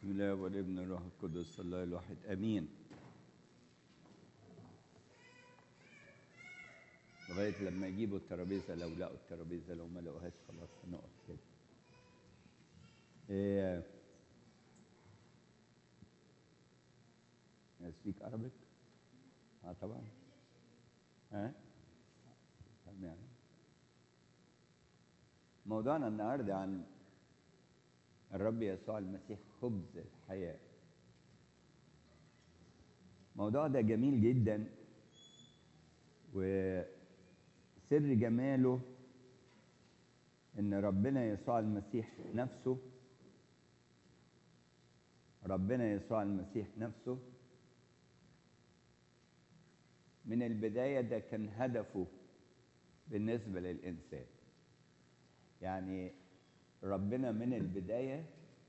بسم الله والابن الروح القدس الله الواحد امين لغايه لما يجيبوا الترابيزه لو لقوا الترابيزه لو ما لقوهاش خلاص هنقف كده إيه speak Arabic؟ اه طبعا ها؟ فاهم يعني موضوعنا النهارده عن الرب يسوع المسيح خبز الحياة الموضوع ده جميل جدا وسر جماله ان ربنا يسوع المسيح نفسه ربنا يسوع المسيح نفسه من البداية ده كان هدفه بالنسبة للإنسان يعني ربنا من البداية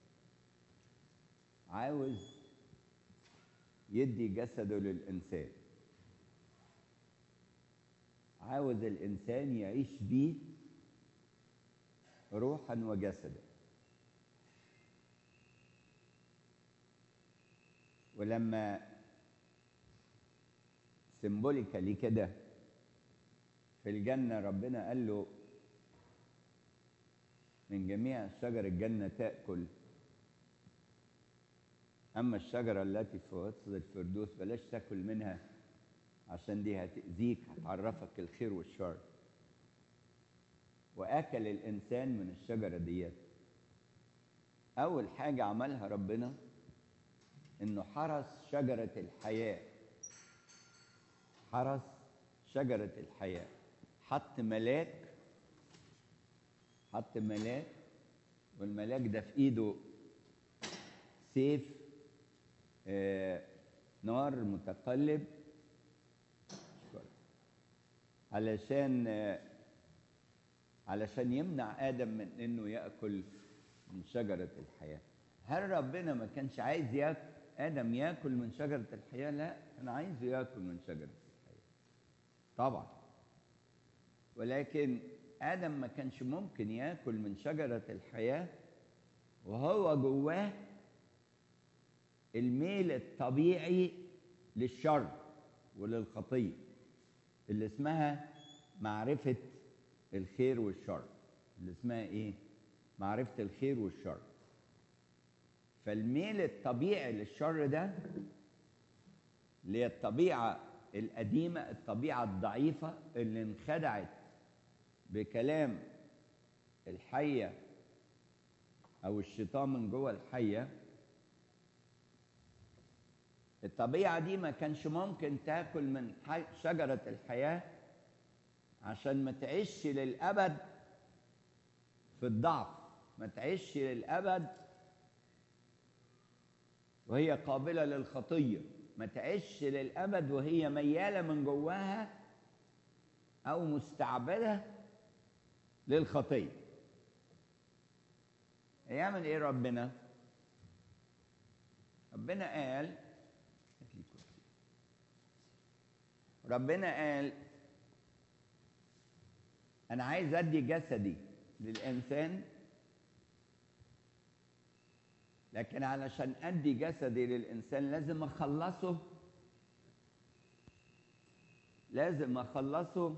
عاوز يدي جسده للإنسان عاوز الإنسان يعيش بيه روحا وجسدا ولما سيمبوليكالي كده في الجنة ربنا قال له من جميع شجر الجنة تأكل أما الشجرة التي في وسط الفردوس بلاش تاكل منها عشان دي هتأذيك هتعرفك الخير والشر وأكل الإنسان من الشجرة ديت أول حاجة عملها ربنا إنه حرس شجرة الحياة حرس شجرة الحياة حط ملاك حط ملاك والملاك ده في ايده سيف آه نار متقلب علشان آه علشان يمنع ادم من انه ياكل من شجره الحياه هل ربنا ما كانش عايز ياكل ادم ياكل من شجره الحياه لا كان عايزه ياكل من شجره الحياه طبعا ولكن آدم ما كانش ممكن ياكل من شجرة الحياة وهو جواه الميل الطبيعي للشر وللخطية اللي اسمها معرفة الخير والشر اللي اسمها ايه؟ معرفة الخير والشر فالميل الطبيعي للشر ده اللي هي الطبيعة القديمة الطبيعة الضعيفة اللي انخدعت بكلام الحية أو الشيطان من جوه الحية الطبيعة دي ما كانش ممكن تاكل من شجرة الحياة عشان ما تعيش للأبد في الضعف ما تعيش للأبد وهي قابلة للخطية ما تعيش للأبد وهي ميالة من جواها أو مستعبدة للخطية يعمل ايه ربنا ربنا قال ربنا قال انا عايز ادي جسدي للانسان لكن علشان ادي جسدي للانسان لازم اخلصه لازم اخلصه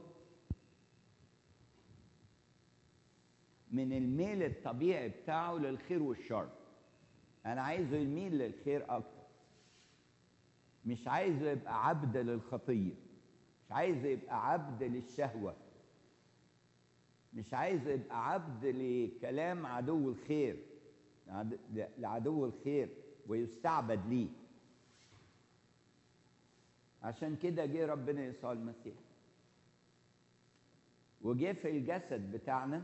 من الميل الطبيعي بتاعه للخير والشر انا عايزه يميل للخير اكتر مش عايزه يبقى عبد للخطيه مش عايزه يبقى عبد للشهوه مش عايزه يبقى عبد لكلام عدو الخير لعدو الخير ويستعبد ليه عشان كده جه ربنا يسوع المسيح وجه في الجسد بتاعنا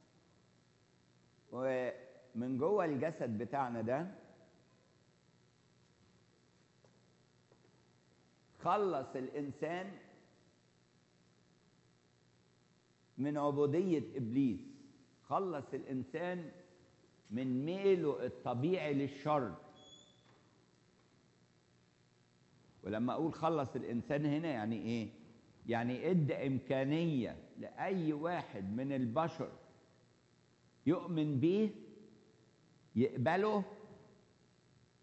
ومن جوه الجسد بتاعنا ده خلص الانسان من عبوديه ابليس خلص الانسان من ميله الطبيعي للشر ولما اقول خلص الانسان هنا يعني ايه يعني ادى امكانيه لاي واحد من البشر يؤمن بيه يقبله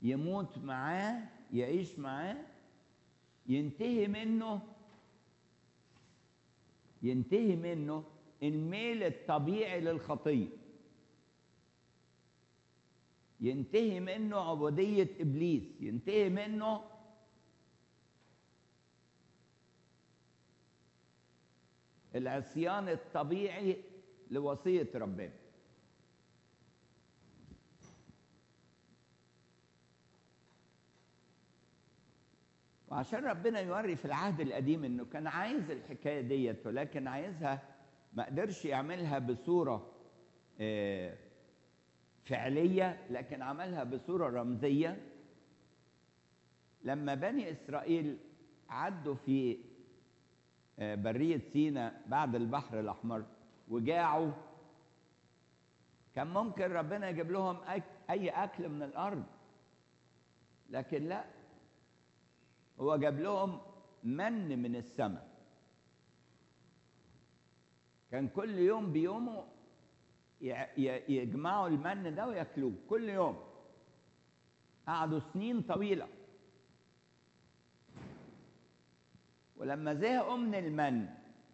يموت معاه يعيش معاه ينتهي منه ينتهي منه الميل الطبيعي للخطيه ينتهي منه عبوديه ابليس ينتهي منه العصيان الطبيعي لوصيه ربنا وعشان ربنا يوري في العهد القديم انه كان عايز الحكايه ديت ولكن عايزها ما قدرش يعملها بصوره آه، فعليه لكن عملها بصوره رمزيه لما بني اسرائيل عدوا في آه، بريه سينا بعد البحر الاحمر وجاعوا كان ممكن ربنا يجيب لهم أك- اي اكل من الارض لكن لا هو جاب لهم من من السماء كان كل يوم بيومه يع- ي- يجمعوا المن ده وياكلوه كل يوم قعدوا سنين طويله ولما زهقوا من المن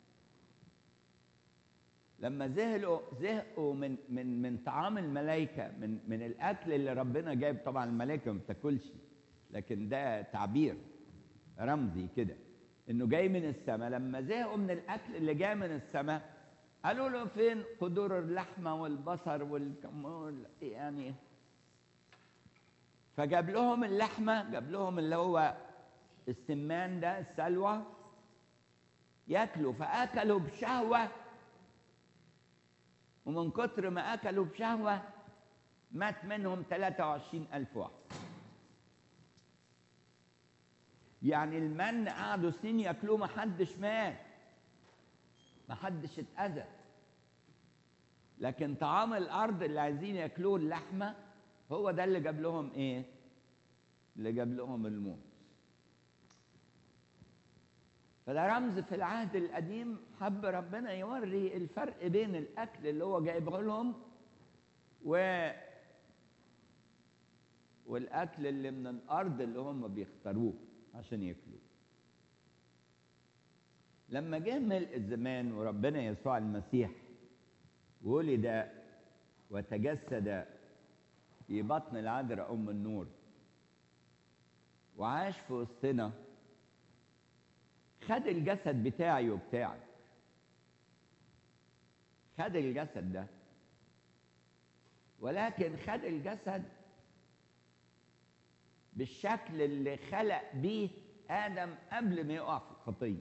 لما زهقوا زهقوا من من من طعام الملائكه من من الاكل اللي ربنا جايب طبعا الملائكه ما بتاكلش لكن ده تعبير رمزي كده انه جاي من السماء لما زهقوا من الاكل اللي جاي من السماء قالوا له فين قدور اللحمه والبصر والكمون يعني فجاب لهم اللحمه جاب لهم اللي هو السمان ده السلوى ياكلوا فاكلوا بشهوه ومن كتر ما اكلوا بشهوه مات منهم 23 ألف واحد يعني المن قعدوا سنين ياكلوه ما حدش مات ما حدش اتأذى لكن طعام الأرض اللي عايزين ياكلوه اللحمة هو ده اللي جاب لهم إيه؟ اللي جاب لهم الموت فده رمز في العهد القديم حب ربنا يوري الفرق بين الأكل اللي هو جايبه لهم و والأكل اللي من الأرض اللي هم بيختاروه عشان ياكلوه لما جه ملء الزمان وربنا يسوع المسيح ولد وتجسد في بطن العذراء ام النور وعاش في وسطنا خد الجسد بتاعي وبتاعك خد الجسد ده ولكن خد الجسد بالشكل اللي خلق بيه ادم قبل ما يقع في الخطيه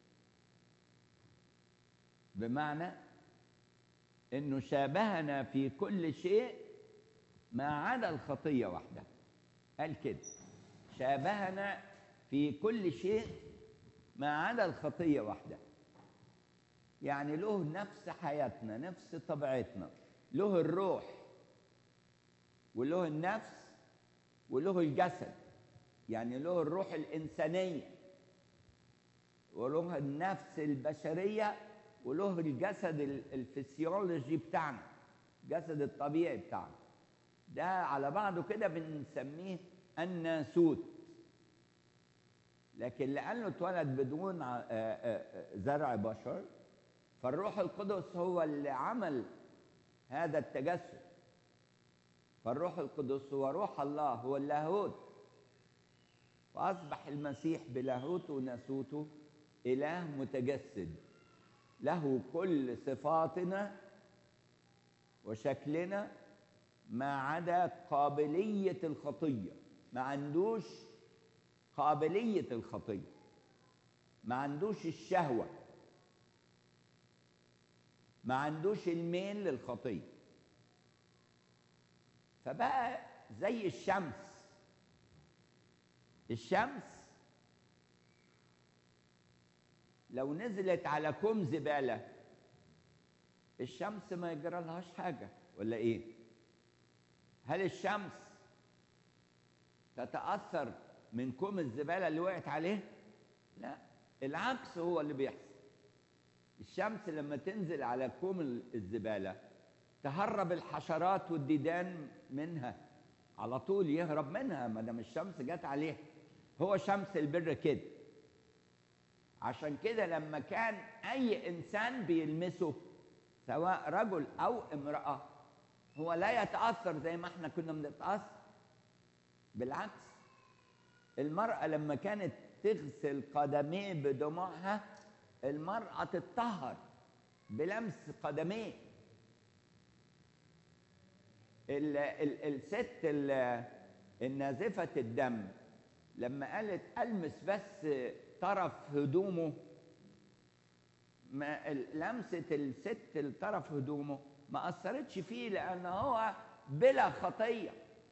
بمعنى انه شابهنا في كل شيء ما عدا الخطيه وحدها قال كده شابهنا في كل شيء ما عدا الخطيه وحدها يعني له نفس حياتنا نفس طبيعتنا له الروح وله النفس وله الجسد يعني له الروح الإنسانية وله النفس البشرية وله الجسد الفسيولوجي بتاعنا الجسد الطبيعي بتاعنا ده على بعضه كده بنسميه الناسوت لكن لأنه اتولد بدون زرع بشر فالروح القدس هو اللي عمل هذا التجسد فالروح القدس هو روح الله هو اللاهوت فأصبح المسيح بلاهوته وناسوته إله متجسد له كل صفاتنا وشكلنا ما عدا قابلية الخطية ما عندوش قابلية الخطية ما عندوش الشهوة ما عندوش الميل للخطيه فبقى زي الشمس الشمس لو نزلت على كوم زباله الشمس ما يجرى لهاش حاجه ولا ايه هل الشمس تتاثر من كوم الزباله اللي وقعت عليه لا العكس هو اللي بيحصل الشمس لما تنزل على كوم الزباله تهرب الحشرات والديدان منها على طول يهرب منها ما دام الشمس جت عليه هو شمس البر كده عشان كده لما كان اي انسان بيلمسه سواء رجل او امراه هو لا يتاثر زي ما احنا كنا بنتاثر بالعكس المراه لما كانت تغسل قدميه بدموعها المراه تتطهر بلمس قدميه ال ال الست ال النازفة الدم لما قالت ألمس بس طرف هدومه ما لمسة الست لطرف هدومه ما أثرتش فيه لأن هو بلا خطية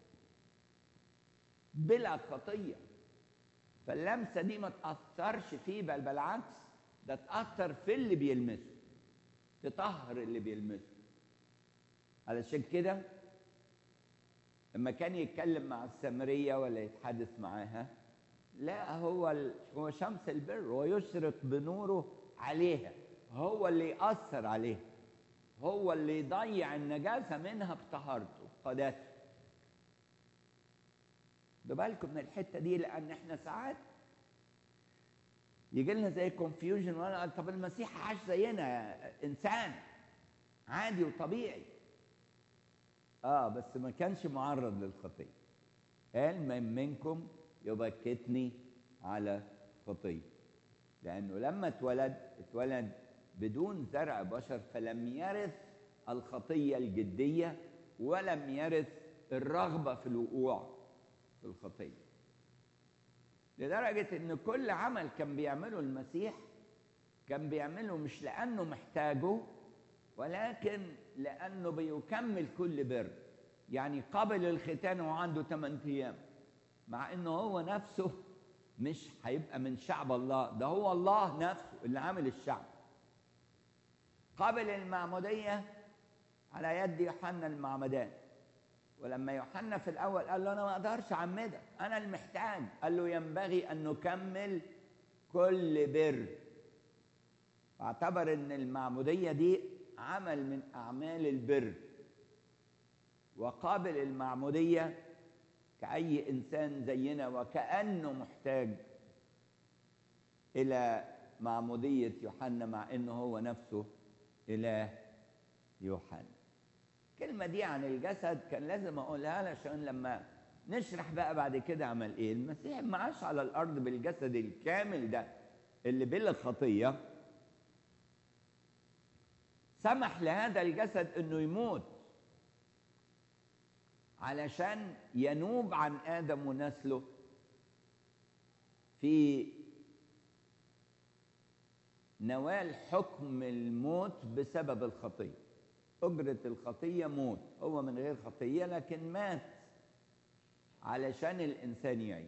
بلا خطية فاللمسة دي ما تأثرش فيه بل بالعكس ده تأثر في اللي بيلمسه تطهر اللي بيلمسه علشان كده لما كان يتكلم مع السامريه ولا يتحدث معاها لا هو هو شمس البر ويشرق بنوره عليها هو اللي يأثر عليها هو اللي يضيع النجاسة منها بطهارته بقداسته بالكم من الحتة دي لأن احنا ساعات يجي لنا زي كونفيوجن وانا طب المسيح عاش زينا انسان عادي وطبيعي اه بس ما كانش معرض للخطيه قال من منكم يبكتني على خطيه لانه لما اتولد اتولد بدون زرع بشر فلم يرث الخطيه الجديه ولم يرث الرغبه في الوقوع في الخطيه لدرجه ان كل عمل كان بيعمله المسيح كان بيعمله مش لانه محتاجه ولكن لأنه بيكمل كل بر يعني قبل الختان وهو عنده 8 أيام مع إنه هو نفسه مش هيبقى من شعب الله ده هو الله نفسه اللي عامل الشعب قبل المعمودية على يد يوحنا المعمدان ولما يوحنا في الأول قال له أنا ما أقدرش أعمدك أنا المحتاج قال له ينبغي أن نكمل كل بر فاعتبر أن المعمودية دي عمل من أعمال البر وقابل المعمودية كأي إنسان زينا وكأنه محتاج إلى معمودية يوحنا مع إنه هو نفسه إله يوحنا الكلمة دي عن الجسد كان لازم أقولها علشان لما نشرح بقى بعد كده عمل إيه المسيح ما عاش على الأرض بالجسد الكامل ده اللي بلا خطية سمح لهذا الجسد انه يموت علشان ينوب عن ادم ونسله في نوال حكم الموت بسبب الخطيه اجره الخطيه موت هو من غير خطيه لكن مات علشان الانسان يعيش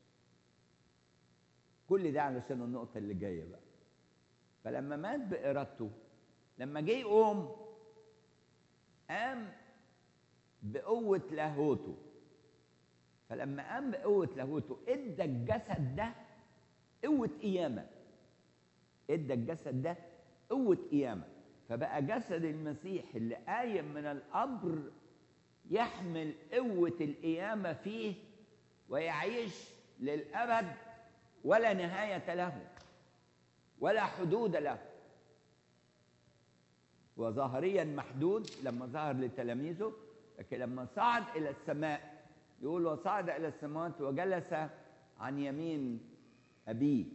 كل ده علشان النقطه اللي جايه بقى فلما مات بارادته لما جه يقوم قام بقوة لاهوته فلما قام بقوة لاهوته ادى الجسد ده قوة قيامة ادى الجسد ده قوة قيامة فبقى جسد المسيح اللي قايم من القبر يحمل قوة القيامة فيه ويعيش للأبد ولا نهاية له ولا حدود له وظاهريا محدود لما ظهر لتلاميذه لكن لما صعد الى السماء يقول وصعد الى السماوات وجلس عن يمين ابيه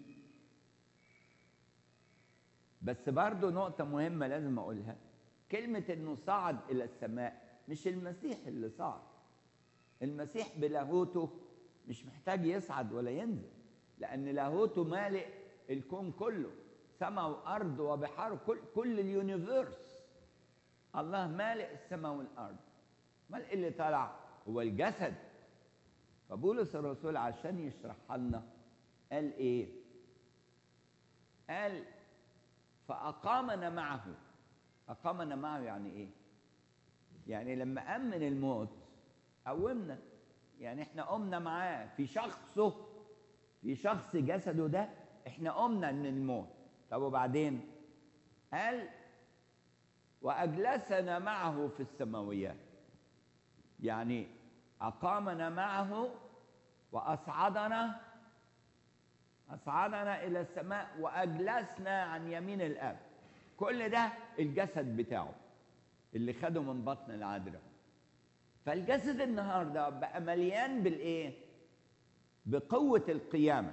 بس برضه نقطة مهمة لازم أقولها كلمة إنه صعد إلى السماء مش المسيح اللي صعد المسيح بلاهوته مش محتاج يصعد ولا ينزل لأن لاهوته مالئ الكون كله سماء وأرض وبحار كل, كل اليونيفيرس الله مالئ السماء والأرض ما اللي طلع هو الجسد فبولس الرسول عشان يشرحها لنا قال ايه قال فأقامنا معه أقامنا معه يعني ايه يعني لما قام من الموت قومنا يعني احنا قمنا معاه في شخصه في شخص جسده ده احنا قمنا من الموت طب وبعدين قال وأجلسنا معه في السماويات يعني أقامنا معه وأصعدنا أصعدنا إلى السماء وأجلسنا عن يمين الآب كل ده الجسد بتاعه اللي خده من بطن العذراء فالجسد النهارده بقى مليان بالايه؟ بقوة القيامة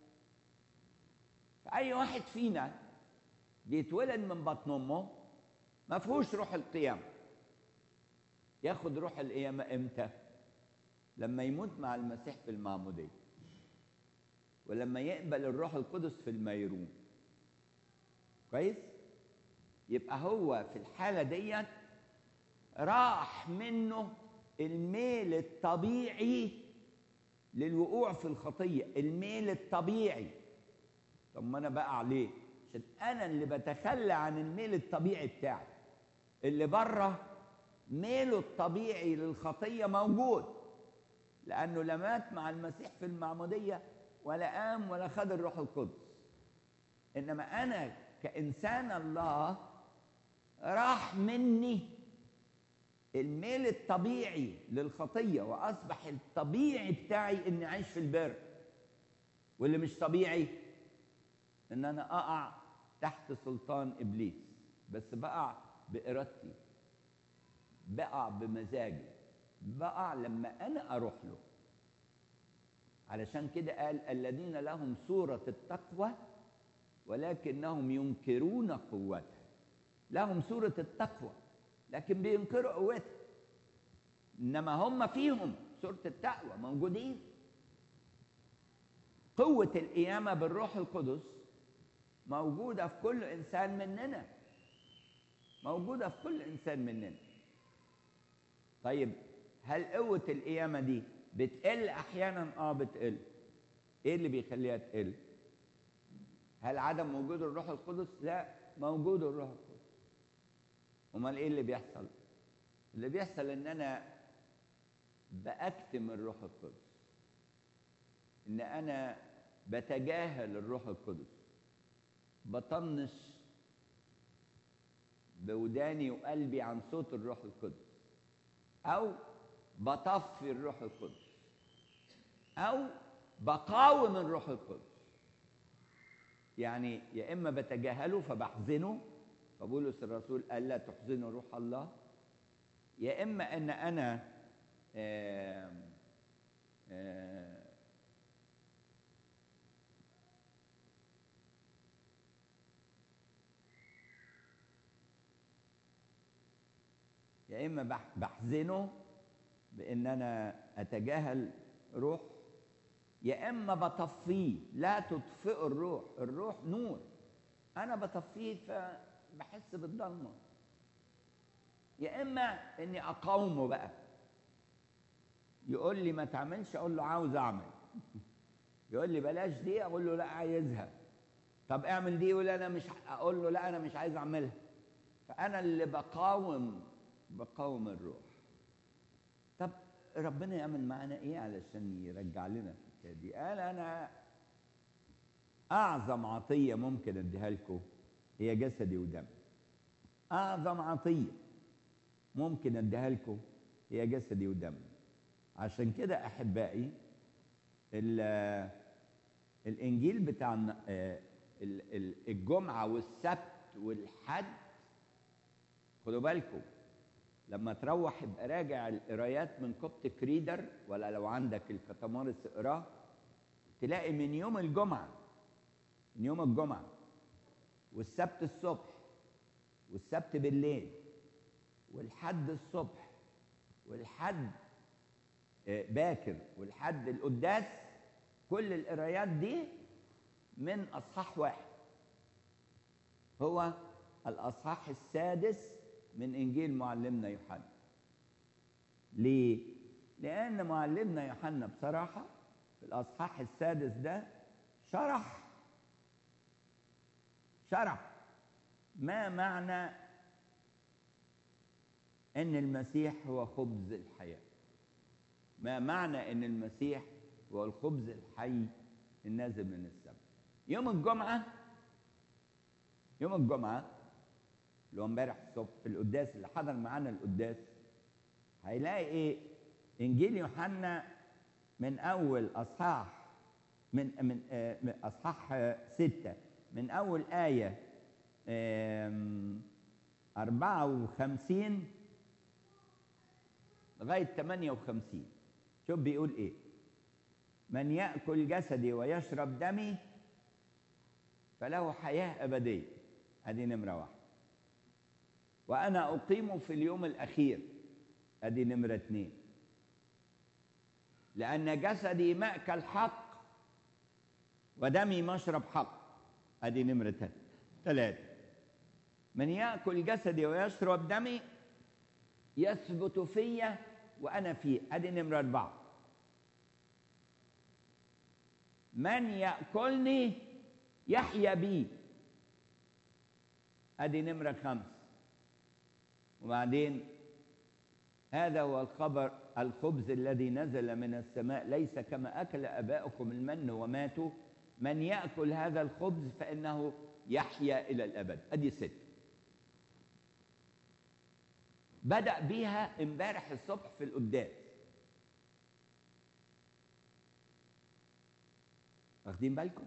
فأي واحد فينا بيتولد من بطن أمه ما فيهوش روح القيامة ياخد روح القيامة إمتى؟ لما يموت مع المسيح في المعمودية ولما يقبل الروح القدس في الميرون كويس؟ يبقى هو في الحالة ديت راح منه الميل الطبيعي للوقوع في الخطية الميل الطبيعي طب ما أنا بقى عليه عشان أنا اللي بتخلى عن الميل الطبيعي بتاعي اللي بره ميله الطبيعي للخطية موجود لأنه لا مات مع المسيح في المعمودية ولا قام ولا خد الروح القدس إنما أنا كإنسان الله راح مني الميل الطبيعي للخطية وأصبح الطبيعي بتاعي إني أعيش في البر واللي مش طبيعي إن أنا أقع تحت سلطان إبليس بس بقع بإرادتي بقع بمزاجي بقع لما أنا أروح له علشان كده قال الذين لهم صورة التقوى ولكنهم ينكرون قوتها لهم صورة التقوى لكن بينكروا قوتها انما هم فيهم صورة التقوى موجودين قوة القيامة بالروح القدس موجودة في كل إنسان مننا موجودة في كل إنسان مننا طيب هل قوة القيامة دي بتقل أحيانا؟ آه بتقل إيه اللي بيخليها تقل؟ هل عدم وجود الروح القدس؟ لا موجود الروح القدس امال ايه اللي بيحصل اللي بيحصل ان انا باكتم الروح القدس ان انا بتجاهل الروح القدس بطنش بوداني وقلبي عن صوت الروح القدس او بطفي الروح القدس او بقاوم الروح القدس يعني يا اما بتجاهله فبحزنه فبولس الرسول قال لا تحزنوا روح الله يا اما ان انا آآ آآ يا اما بحزنه بان انا اتجاهل روح يا اما بطفيه لا تطفئوا الروح الروح نور انا بطفيه فبحس بالضلمه يا اما اني اقاومه بقى يقول لي ما تعملش اقول له عاوز اعمل يقول لي بلاش دي اقول له لا عايزها طب اعمل دي يقول انا مش اقول له لا انا مش عايز اعملها فانا اللي بقاوم بقاوم الروح طب ربنا يعمل معانا ايه علشان يرجع لنا الحكايه دي قال انا اعظم عطيه ممكن اديها لكم هي جسدي ودمي اعظم عطيه ممكن اديها لكم هي جسدي ودمي عشان كده احبائي الانجيل بتاع الجمعه والسبت والحد خدوا بالكم لما تروح يبقى راجع القرايات من كوبتك ريدر ولا لو عندك الكتامارس اقراه تلاقي من يوم الجمعه من يوم الجمعه والسبت الصبح والسبت بالليل والحد الصبح والحد باكر والحد القداس كل القرايات دي من اصحاح واحد هو الاصحاح السادس من انجيل معلمنا يوحنا ليه لان معلمنا يوحنا بصراحه في الاصحاح السادس ده شرح شرح ما معنى ان المسيح هو خبز الحياه ما معنى ان المسيح هو الخبز الحي النازل من السماء يوم الجمعه يوم الجمعه اللي هو امبارح الصبح في القداس اللي حضر معانا القداس هيلاقي ايه انجيل يوحنا من اول اصحاح من من آه، من اصحاح آه، ستة من اول ايه آم، 54 لغايه 58 شوف بيقول ايه من ياكل جسدي ويشرب دمي فله حياه ابديه ادي نمره واحد وانا اقيمه في اليوم الاخير ادي نمره اثنين لان جسدي ماكل حق ودمي مشرب حق ادي نمره ثلاثه من ياكل جسدي ويشرب دمي يثبت فيا وانا فيه ادي نمره اربعه من ياكلني يحيا بي ادي نمره خمس وبعدين هذا هو الخبر الخبز الذي نزل من السماء ليس كما اكل اباؤكم المن وماتوا من ياكل هذا الخبز فانه يحيا الى الابد ادي ست بدا بيها امبارح الصبح في القداس واخدين بالكم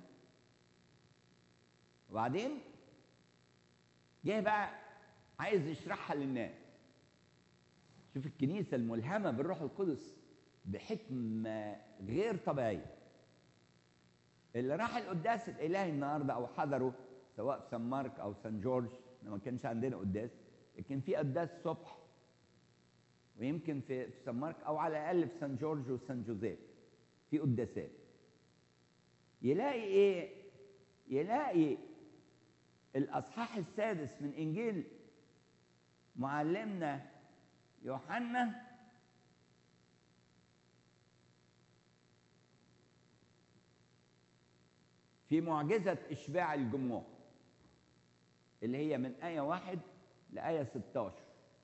وبعدين جه بقى عايز يشرحها للناس شوف الكنيسة الملهمة بالروح القدس بحكمة غير طبيعية اللي راح القداس الإلهي النهاردة أو حضره سواء في سان مارك أو سان جورج ما كانش عندنا قداس لكن في قداس صبح ويمكن في في سان مارك أو على الأقل في سان جورج وسان جوزيف في قداسات يلاقي إيه؟ يلاقي الأصحاح السادس من إنجيل معلمنا يوحنا في معجزة إشباع الجموع اللي هي من آية واحد لآية 16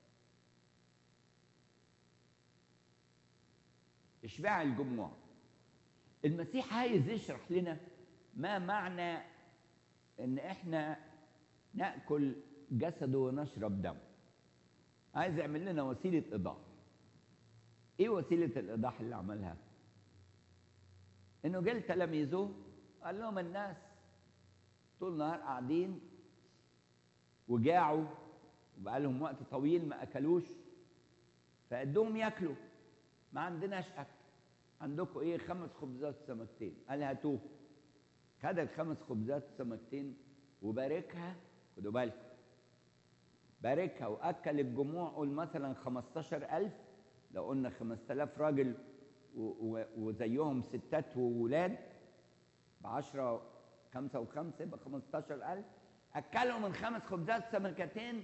إشباع الجموع المسيح عايز يشرح لنا ما معنى إن إحنا ناكل جسده ونشرب دمه عايز يعمل لنا وسيله ايضاح ايه وسيله الايضاح اللي عملها انه جه لتلاميذه قال لهم الناس طول النهار قاعدين وجاعوا وبقى لهم وقت طويل ما اكلوش فادوهم ياكلوا ما عندناش اكل عندكم ايه خمس خبزات سمكتين قال هاتوه خد الخمس خبزات سمكتين وباركها خدوا بالكم باركها واكل الجموع قول مثلا 15000 لو قلنا 5000 راجل و- و- وزيهم ستات وولاد ب 10 5 و5 يبقى 15000 اكلوا من خمس خبزات سمكتين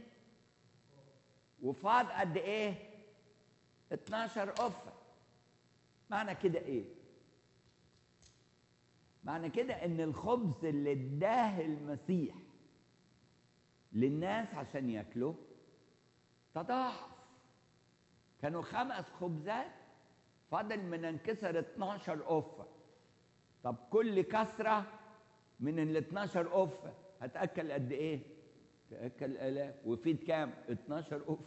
وفاض قد ايه 12 قفه معنى كده ايه معنى كده ان الخبز اللي اداه المسيح للناس عشان ياكلوا تضاعف كانوا خمس خبزات فضل من انكسر 12 قفه طب كل كسره من ال 12 قفه هتاكل قد ايه؟ تاكل الاف وفيد كام؟ 12 قفه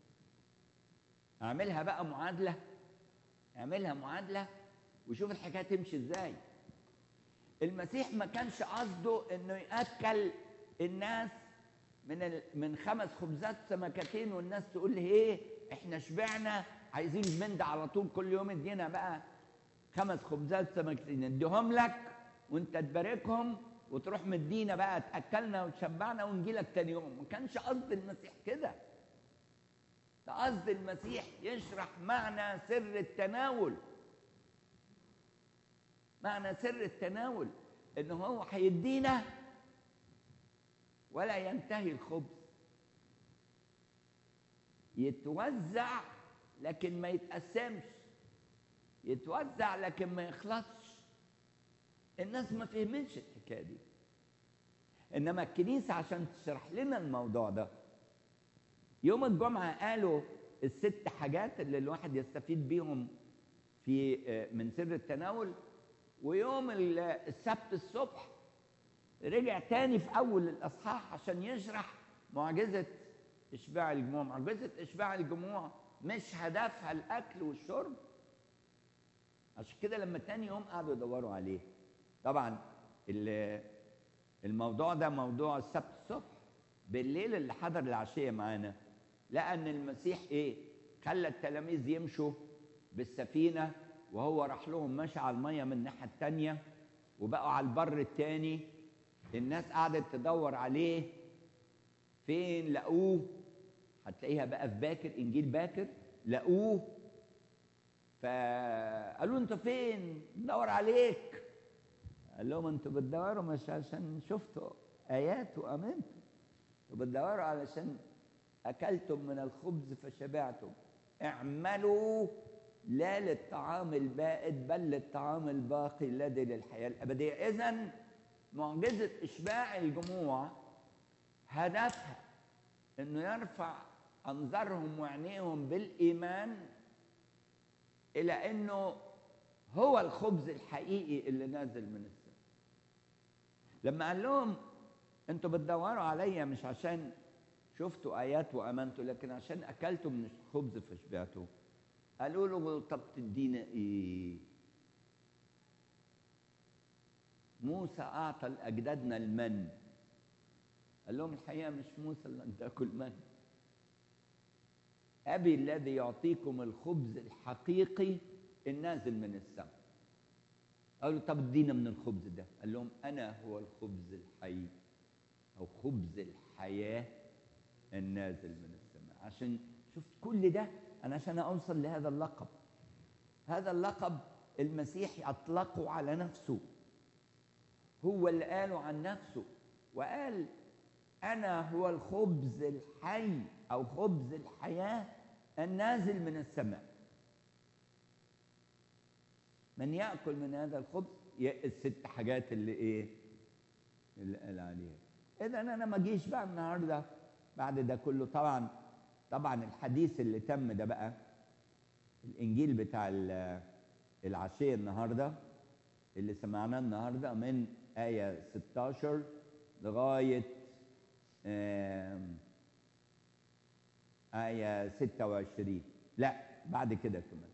اعملها بقى معادله اعملها معادله وشوف الحكايه تمشي ازاي المسيح ما كانش قصده انه ياكل الناس من ال... من خمس خبزات سمكتين والناس تقول لي ايه احنا شبعنا عايزين من ده على طول كل يوم ادينا بقى خمس خبزات سمكتين نديهم لك وانت تباركهم وتروح مدينا بقى تاكلنا وتشبعنا ونجي لك تاني يوم ما كانش قصد المسيح كده ده قصد المسيح يشرح معنى سر التناول معنى سر التناول ان هو هيدينا ولا ينتهي الخبز يتوزع لكن ما يتقسمش يتوزع لكن ما يخلصش الناس ما فهمتش الحكايه دي انما الكنيسه عشان تشرح لنا الموضوع ده يوم الجمعه قالوا الست حاجات اللي الواحد يستفيد بيهم في من سر التناول ويوم السبت الصبح رجع تاني في اول الاصحاح عشان يشرح معجزه اشباع الجموع معجزه اشباع الجموع مش هدفها الاكل والشرب عشان كده لما تاني يوم قعدوا يدوروا عليه طبعا ال- الموضوع ده موضوع السبت الصبح بالليل اللي حضر العشيه معانا لقى ان المسيح ايه خلى التلاميذ يمشوا بالسفينه وهو راح لهم ماشي على الميه من الناحيه التانيه وبقوا على البر التاني الناس قعدت تدور عليه فين لقوه هتلاقيها بقى في باكر انجيل باكر لقوه فقالوا انت فين ندور عليك قال لهم انتوا بتدوروا مش عشان شفتوا ايات وامنتوا انتوا بتدوروا علشان اكلتم من الخبز فشبعتم اعملوا لا للطعام البائد بل للطعام الباقي الذي للحياه الابديه اذا معجزه اشباع الجموع هدفها انه يرفع انظارهم وعينيهم بالايمان الى انه هو الخبز الحقيقي اللي نازل من السماء لما قال لهم انتوا بتدوروا عليا مش عشان شفتوا ايات وامنتوا لكن عشان اكلتوا من الخبز فشبعتوا قالوا له طب تدينا ايه موسى اعطى لاجدادنا المن قال لهم الحقيقه مش موسى اللي ان تاكل من ابي الذي يعطيكم الخبز الحقيقي النازل من السماء قالوا طب ادينا من الخبز ده قال لهم انا هو الخبز الحي او خبز الحياه النازل من السماء عشان شوف كل ده انا عشان اوصل لهذا اللقب هذا اللقب المسيح اطلقه على نفسه هو اللي قاله عن نفسه وقال انا هو الخبز الحي او خبز الحياه النازل من السماء من ياكل من هذا الخبز ي- الست حاجات اللي ايه اللي قال عليها اذا انا ما اجيش بقى النهارده بعد ده كله طبعا طبعا الحديث اللي تم ده بقى الانجيل بتاع ال- العشيه النهارده اللي سمعناه النهارده من ايه 16 لغايه آم، آية 26 لا بعد كده كمان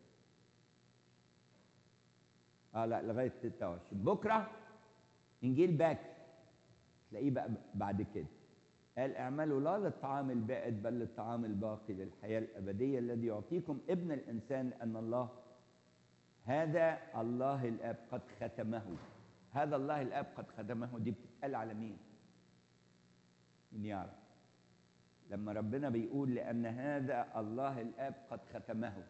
اه لا لغاية 26 بكرة إنجيل باكر تلاقيه بقى بعد كده قال اعملوا لا للطعام البائد بل للطعام الباقي للحياة الأبدية الذي يعطيكم ابن الإنسان لأن الله هذا الله الآب قد ختمه هذا الله الآب قد ختمه دي بتتقال على مين؟ مين يعرف؟ لما ربنا بيقول لأن هذا الله الآب قد ختمه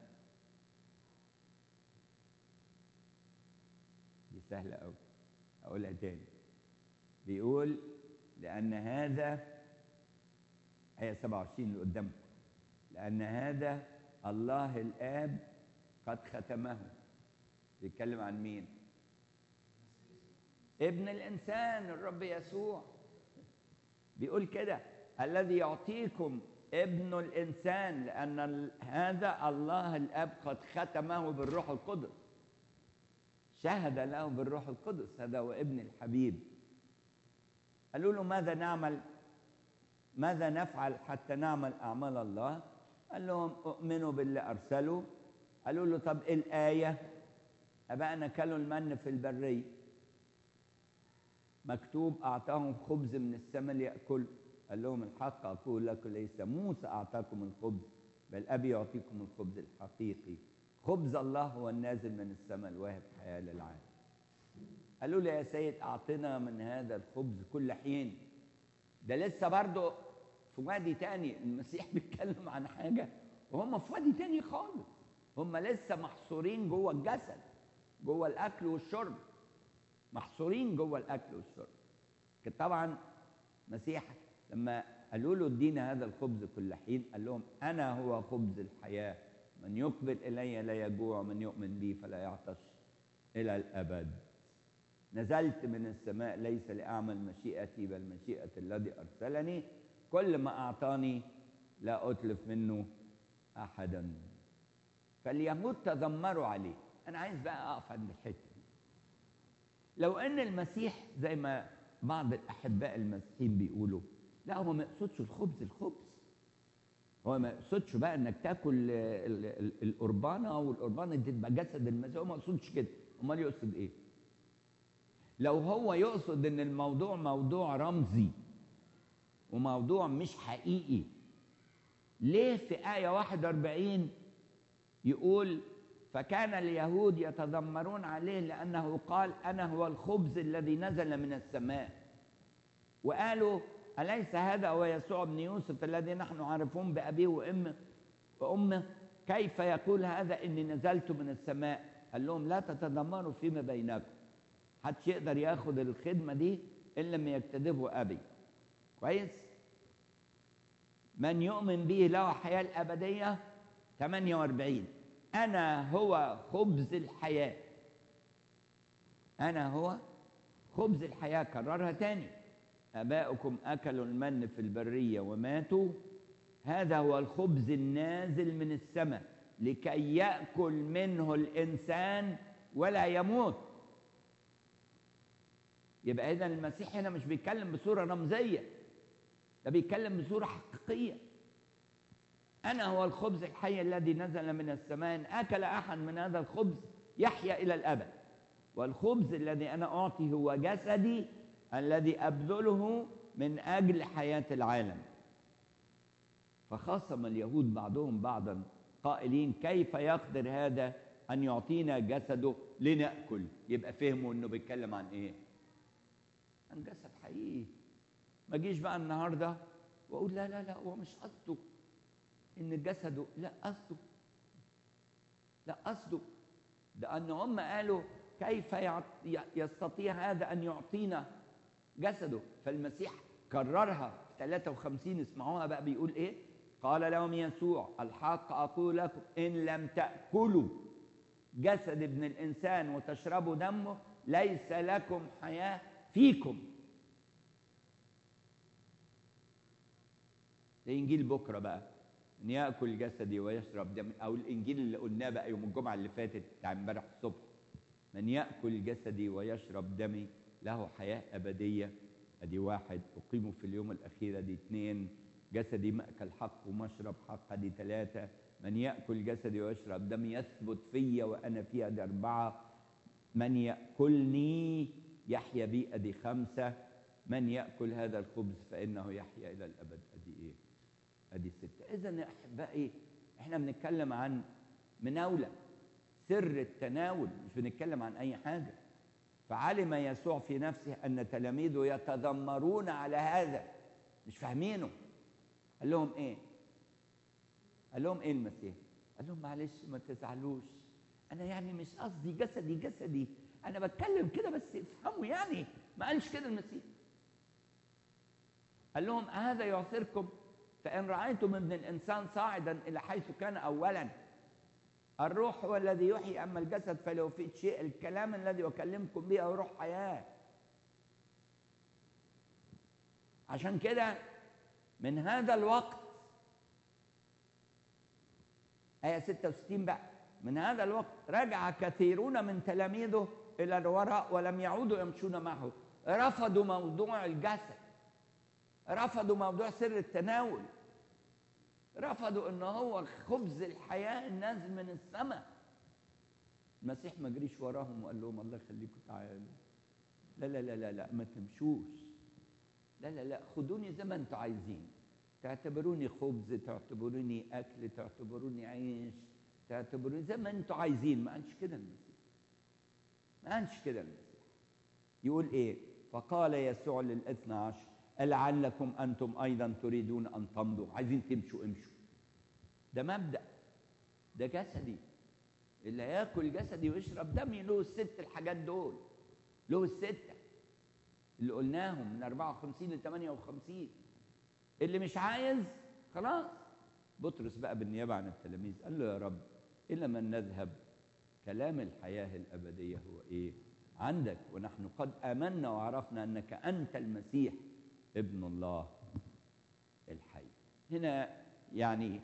دي سهلة أوي أقولها تاني بيقول لأن هذا آية 27 اللي قدامكم لأن هذا الله الآب قد ختمه بيتكلم عن مين؟ ابن الإنسان الرب يسوع بيقول كده الذي يعطيكم ابن الإنسان لأن ال- هذا الله الآب قد ختمه بالروح القدس شهد له بالروح القدس هذا هو ابن الحبيب قالوا له ماذا نعمل ماذا نفعل حتى نعمل أعمال الله قال لهم اؤمنوا باللي أرسله قالوا له طب إيه الآية أبائنا كلوا المن في البرية مكتوب أعطاهم خبز من السماء ليأكل قال لهم الحق أقول لكم ليس موسى أعطاكم الخبز بل أبي يعطيكم الخبز الحقيقي خبز الله هو النازل من السماء الواهب حياة للعالم قالوا له يا سيد أعطنا من هذا الخبز كل حين ده لسه برضه في وادي تاني المسيح بيتكلم عن حاجة وهم في وادي تاني خالص هم لسه محصورين جوه الجسد جوه الأكل والشرب محصورين جوه الأكل والشرب كان طبعا مسيح لما قالوا له ادينا هذا الخبز كل حين قال لهم أنا هو خبز الحياة من يقبل إلي لا يجوع من يؤمن بي فلا يعطش إلى الأبد نزلت من السماء ليس لأعمل مشيئتي بل مشيئة الذي أرسلني كل ما أعطاني لا أتلف منه أحدا فاليهود تذمروا عليه أنا عايز بقى أقف عند الحتة دي لو أن المسيح زي ما بعض الأحباء المسيحيين بيقولوا لا هو ما يقصدش الخبز الخبز هو ما يقصدش بقى انك تاكل ال- ال- القربانه والقربانه دي تبقى جسد المسيح هو ما يقصدش كده امال يقصد ايه لو هو يقصد ان الموضوع موضوع رمزي وموضوع مش حقيقي ليه في آية 41 يقول فكان اليهود يتذمرون عليه لأنه قال أنا هو الخبز الذي نزل من السماء وقالوا أليس هذا هو يسوع بن يوسف الذي نحن عارفون بأبيه وأمه وأمه كيف يقول هذا إني نزلت من السماء قال لهم لا تتذمروا فيما بينكم محدش يقدر ياخد الخدمة دي إلا لما يكتذبه أبي كويس من يؤمن به له حياة الأبدية 48 أنا هو خبز الحياة أنا هو خبز الحياة كررها تاني آباؤكم أكلوا المن في البرية وماتوا هذا هو الخبز النازل من السماء لكي يأكل منه الإنسان ولا يموت يبقى إذا المسيح هنا مش بيتكلم بصورة رمزية ده بيتكلم بصورة حقيقية أنا هو الخبز الحي الذي نزل من السماء إن أكل أحد من هذا الخبز يحيا إلى الأبد والخبز الذي أنا أعطي هو جسدي الذي أبذله من أجل حياة العالم فخاصم اليهود بعضهم بعضا قائلين كيف يقدر هذا أن يعطينا جسده لنأكل يبقى فهموا أنه بيتكلم عن إيه عن جسد حقيقي ما جيش بقى النهارده واقول لا لا لا هو مش قصده ان جسده لا قصده لا قصده ده ان هم قالوا كيف يعط- ي- يستطيع هذا ان يعطينا جسده فالمسيح كررها في 53 اسمعوها بقى بيقول ايه قال لهم يسوع الحق اقول لكم ان لم تاكلوا جسد ابن الانسان وتشربوا دمه ليس لكم حياه فيكم ده انجيل بكره بقى ان ياكل جسدي ويشرب دمي او الانجيل اللي قلناه بقى يوم الجمعه اللي فاتت بتاع امبارح الصبح من ياكل جسدي ويشرب دمي له حياه ابديه ادي واحد اقيم في اليوم الاخير ادي اثنين جسدي ماكل حق ومشرب حق ادي ثلاثه من ياكل جسدي ويشرب دمي يثبت فيا وانا فيه ادي اربعه من ياكلني يحيا بي ادي خمسه من ياكل هذا الخبز فانه يحيا الى الابد ادي ايه ادي ستة اذا يا احبائي احنا بنتكلم عن مناولة سر التناول مش بنتكلم عن اي حاجة فعلم يسوع في نفسه ان تلاميذه يتذمرون على هذا مش فاهمينه قال لهم ايه قال لهم ايه المسيح قال لهم معلش ما تزعلوش انا يعني مش قصدي جسدي جسدي انا بتكلم كده بس افهموا يعني ما قالش كده المسيح قال لهم هذا يعثركم فإن رأيتم ابن الإنسان صاعدا إلى حيث كان أولا الروح هو الذي يحيي أما الجسد فلا يفيد شيء الكلام الذي أكلمكم به هو روح حياة عشان كده من هذا الوقت آية 66 بقى من هذا الوقت رجع كثيرون من تلاميذه إلى الوراء ولم يعودوا يمشون معه رفضوا موضوع الجسد رفضوا موضوع سر التناول رفضوا ان هو خبز الحياه النازل من السماء المسيح ما جريش وراهم وقال لهم الله يخليكم تعالوا لا لا لا لا لا ما تمشوش لا لا لا خدوني زي ما انتوا عايزين تعتبروني خبز تعتبروني اكل تعتبروني عيش تعتبروني زي ما انتوا عايزين ما قالش كده المسيح ما قالش كده المسيح يقول ايه فقال يسوع للاثنى عشر لعلكم انتم ايضا تريدون ان تمضوا عايزين تمشوا امشوا ده مبدا ده جسدي اللي هياكل جسدي ويشرب دمي له الست الحاجات دول له السته اللي قلناهم من 54 ل 58 اللي مش عايز خلاص بطرس بقى بالنيابه عن التلاميذ قال له يا رب الى من نذهب كلام الحياه الابديه هو ايه عندك ونحن قد امنا وعرفنا انك انت المسيح ابن الله الحي هنا يعني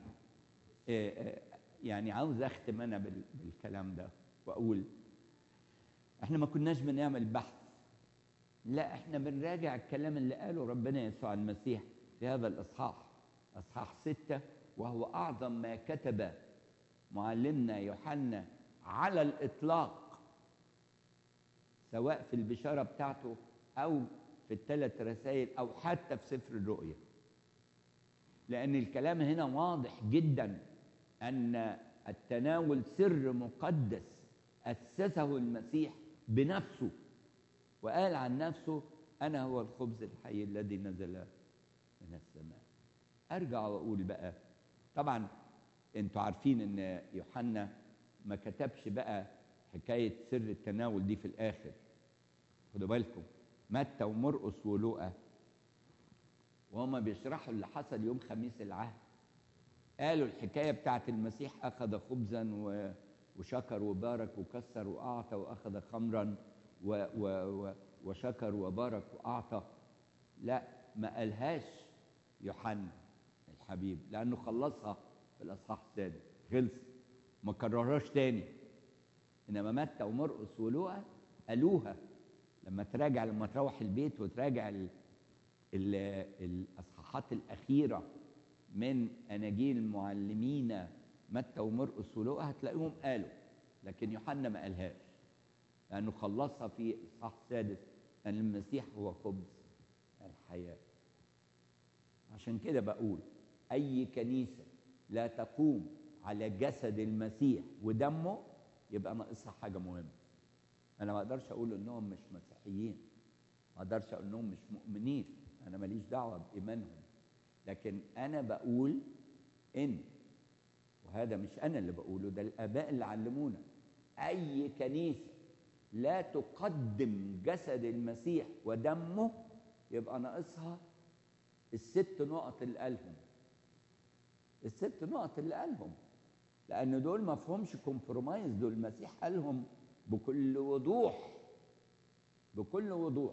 يعني عاوز اختم انا بالكلام ده واقول احنا ما كناش بنعمل بحث لا احنا بنراجع الكلام اللي قاله ربنا يسوع المسيح في هذا الاصحاح اصحاح ستة وهو اعظم ما كتب معلمنا يوحنا على الاطلاق سواء في البشاره بتاعته او في الثلاث رسائل او حتى في سفر الرؤيا لان الكلام هنا واضح جدا ان التناول سر مقدس اسسه المسيح بنفسه وقال عن نفسه انا هو الخبز الحي الذي نزل من السماء ارجع واقول بقى طبعا انتوا عارفين ان يوحنا ما كتبش بقى حكايه سر التناول دي في الاخر خدوا بالكم متى ومرقس ولوقا وهما بيشرحوا اللي حصل يوم خميس العهد قالوا الحكايه بتاعت المسيح اخذ خبزا و وشكر وبارك وكسر واعطى واخذ خمرا و و و وشكر وبارك واعطى لا ما قالهاش يوحنا الحبيب لانه خلصها في الاصحاح السادس خلص ما كررهاش تاني انما متى ومرقس ولوقا قالوها لما تراجع لما تروح البيت وتراجع ال ال الاصحاحات الاخيره من اناجيل معلمينا متى ومرقس ولوقا هتلاقيهم قالوا لكن يوحنا ما قالهاش لانه خلصها في الاصحاح السادس ان المسيح هو خبز الحياه عشان كده بقول اي كنيسه لا تقوم على جسد المسيح ودمه يبقى ناقصها حاجه مهمه انا ما اقدرش اقول انهم مش مسيحيين ما اقدرش اقول انهم مش مؤمنين انا ماليش دعوه بايمانهم لكن انا بقول ان وهذا مش انا اللي بقوله ده الاباء اللي علمونا اي كنيسه لا تقدم جسد المسيح ودمه يبقى ناقصها الست نقط اللي قالهم الست نقط اللي قالهم لان دول ما فهمش كومبرومايز دول المسيح قالهم بكل وضوح بكل وضوح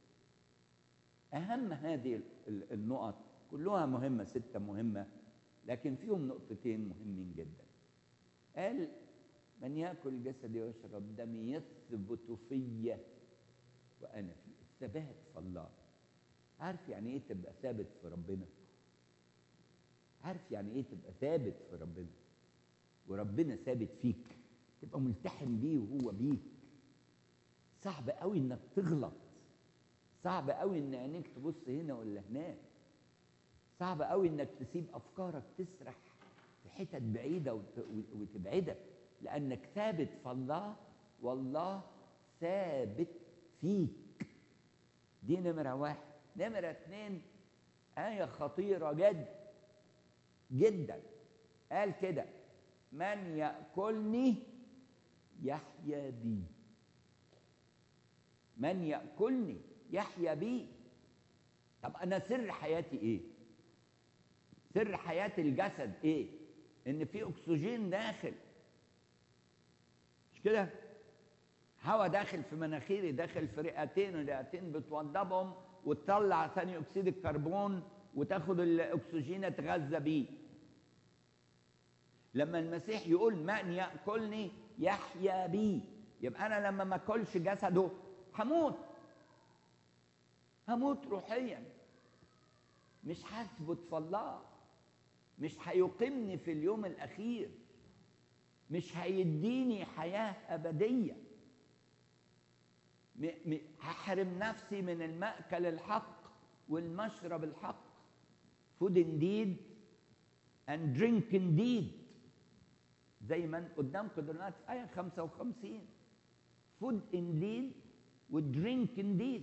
اهم هذه النقط كلها مهمه سته مهمه لكن فيهم نقطتين مهمين جدا قال من ياكل جسدي ويشرب دمي يثبت في وانا فيه الثبات في الله عارف يعني ايه تبقى ثابت في ربنا عارف يعني ايه تبقى ثابت في ربنا وربنا ثابت فيك تبقى ملتحم بيه وهو بيك صعب قوي انك تغلط صعب قوي ان عينيك تبص هنا ولا هناك صعب قوي انك تسيب افكارك تسرح في حتت بعيده وت... وتبعدك لانك ثابت في الله والله ثابت فيك دي نمره واحد نمره اتنين ايه خطيره جدا جدا قال كده من ياكلني يحيا بي من ياكلني يحيا بي طب انا سر حياتي ايه سر حياه الجسد ايه ان في اكسجين داخل مش كده هواء داخل في مناخيري داخل في رئتين الرئتين بتوضبهم وتطلع ثاني اكسيد الكربون وتاخد الاكسجين تغذى بيه لما المسيح يقول من ياكلني يحيا بي يبقى انا لما ما اكلش جسده هموت هموت روحيا مش هثبت في الله مش هيقيمني في اليوم الاخير مش هيديني حياه ابديه م- م- هحرم نفسي من المأكل الحق والمشرب الحق food indeed and drink indeed زي ما قدامكم دلوقتي في آية 55 food indeed ودرينك indeed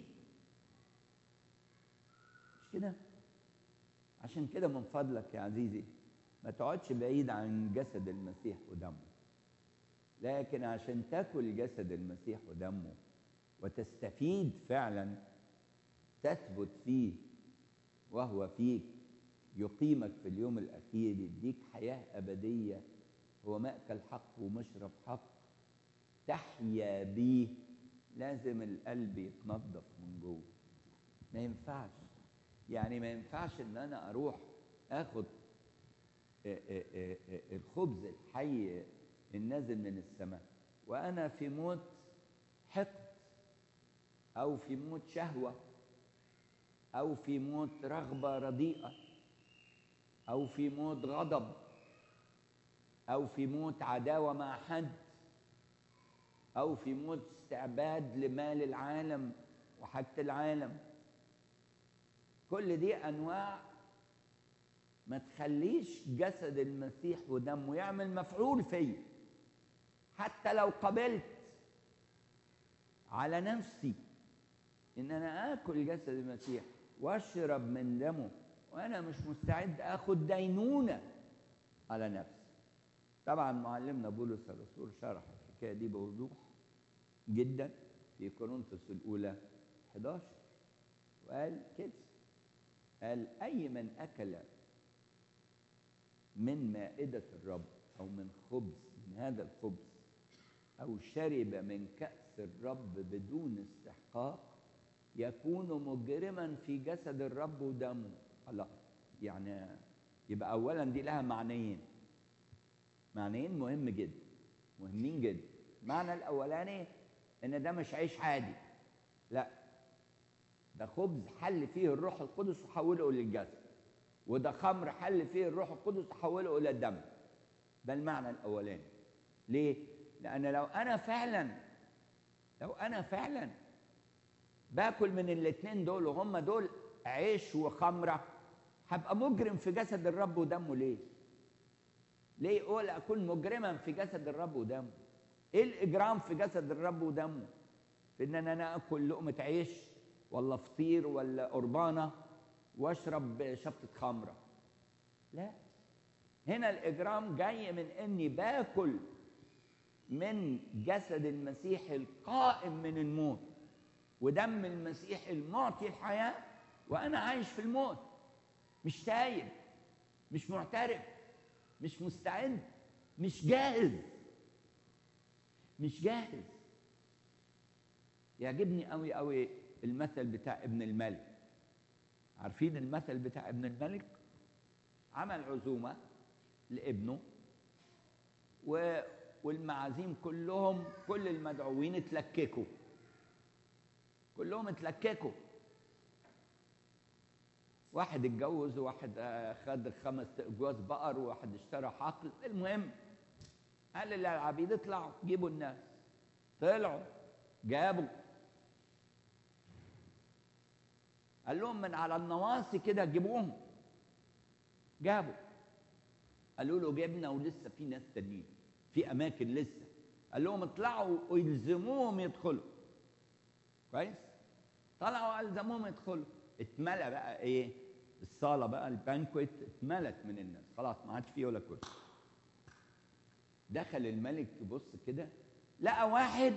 مش كده؟ عشان كده من فضلك يا عزيزي ما تقعدش بعيد عن جسد المسيح ودمه لكن عشان تاكل جسد المسيح ودمه وتستفيد فعلا تثبت فيه وهو فيك يقيمك في اليوم الاخير يديك حياه ابديه هو ماكل حق ومشرب حق تحيا بيه لازم القلب يتنظف من جوه ما ينفعش يعني ما ينفعش ان انا اروح اخد الخبز الحي النازل من السماء وانا في موت حقد او في موت شهوه او في موت رغبه رديئه او في موت غضب او في موت عداوه مع حد او في موت استعباد لمال العالم وحاجه العالم كل دي انواع ما تخليش جسد المسيح ودمه يعمل مفعول فيا حتى لو قبلت على نفسي ان انا اكل جسد المسيح واشرب من دمه وانا مش مستعد اخد دينونه على نفسي طبعا معلمنا بولس الرسول شرح الحكايه دي بوضوح جدا في كورنثوس الاولى 11 وقال كده قال اي من اكل من مائده الرب او من خبز من هذا الخبز او شرب من كاس الرب بدون استحقاق يكون مجرما في جسد الرب ودمه الله يعني يبقى اولا دي لها معنيين معنيين مهم جدا مهمين جدا المعنى الاولاني ان ده مش عيش عادي لا ده خبز حل فيه الروح القدس وحوله للجسد وده خمر حل فيه الروح القدس وحوله الى الدم ده المعنى الاولاني ليه لان لو انا فعلا لو انا فعلا باكل من الاثنين دول وهم دول عيش وخمره هبقى مجرم في جسد الرب ودمه ليه ليه اقول اكون مجرما في جسد الرب ودمه ايه الاجرام في جسد الرب ودمه في ان انا اكل لقمه عيش ولا فطير ولا قربانه واشرب شفطه خمره لا هنا الاجرام جاي من اني باكل من جسد المسيح القائم من الموت ودم المسيح المعطي الحياه وانا عايش في الموت مش تايب مش معترف مش مستعد مش جاهز مش جاهز يعجبني قوي قوي المثل بتاع ابن الملك عارفين المثل بتاع ابن الملك عمل عزومة لابنه و والمعازيم كلهم كل المدعوين اتلككوا كلهم اتلككوا واحد اتجوز وواحد خد خمس جواز بقر وواحد اشترى حقل المهم قال للعبيد اطلعوا جيبوا الناس طلعوا جابوا قال لهم من على النواصي كده جيبوهم جابوا قالوا له جبنا ولسه في ناس تانيين في اماكن لسه قال لهم اطلعوا ويلزموهم يدخلوا كويس طلعوا الزموهم يدخلوا اتملى بقى ايه الصاله بقى البانكويت اتملت من الناس خلاص ما عادش فيه ولا كرسي دخل الملك يبص كده لقى واحد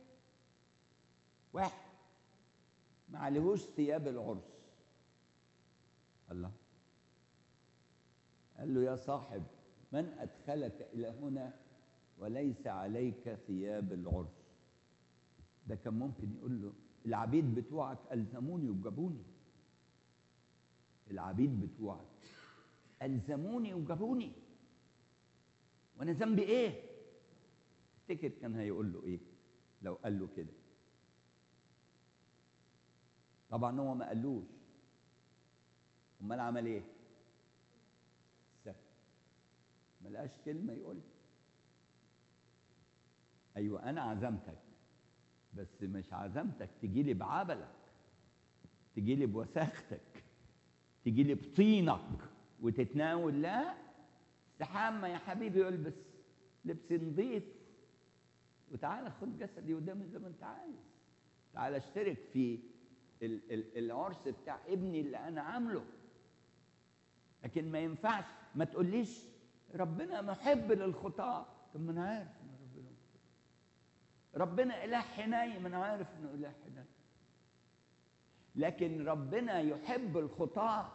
واحد ما عليهوش ثياب العرس الله قال له يا صاحب من ادخلك الى هنا وليس عليك ثياب العرس ده كان ممكن يقول له العبيد بتوعك الزموني وجابوني العبيد بتوعك الزموني وجابوني وانا ذنبي ايه تفتكر كان هيقول له ايه لو قال له كده طبعا هو ما قالوش امال عمل ايه سكت ما لقاش كلمه يقول ايوه انا عزمتك بس مش عزمتك تجي لي بعبلك تجي لي بوساختك تجي لي بطينك وتتناول لا استحمى يا حبيبي البس لبس نظيف وتعالى خد جسدي ودمي زي ما انت عايز تعالى اشترك في ال- ال- العرس بتاع ابني اللي انا عامله لكن ما ينفعش ما تقوليش ربنا محب للخطاة طب ما انا عارف ان ربنا محب. ربنا اله حنين ما انا عارف انه اله حنين لكن ربنا يحب الخطاة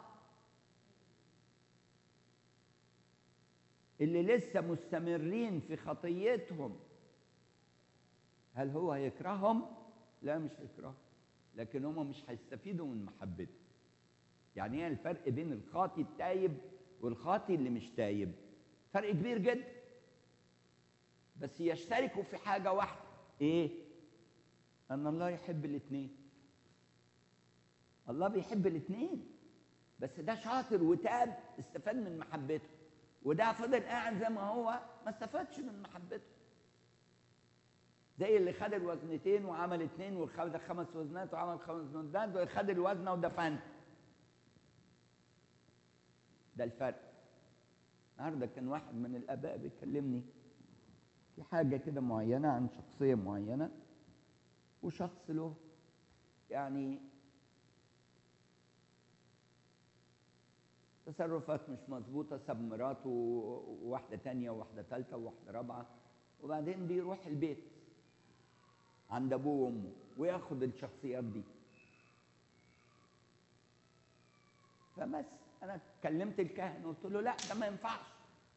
اللي لسه مستمرين في خطيتهم هل هو هيكرههم؟ لا مش هيكرههم لكن هم مش هيستفيدوا من محبته يعني ايه الفرق بين الخاطي التايب والخاطي اللي مش تايب فرق كبير جدا بس يشتركوا في حاجه واحده ايه ان الله يحب الاثنين الله بيحب الاثنين بس ده شاطر وتاب استفاد من محبته وده فضل قاعد زي ما هو ما استفادش من محبته زي اللي خد الوزنتين وعمل اتنين وخد خمس وزنات وعمل خمس وزنات وخد الوزنه ودفنها ده الفرق النهارده كان واحد من الاباء بيكلمني في حاجه كده معينه عن شخصيه معينه وشخص له يعني تصرفات مش مظبوطة ساب مراته وواحدة تانية وواحدة تالتة وواحدة رابعة وبعدين بيروح البيت عند أبوه وأمه وياخد الشخصيات دي فبس أنا كلمت الكاهن قلت له لا ده ما ينفعش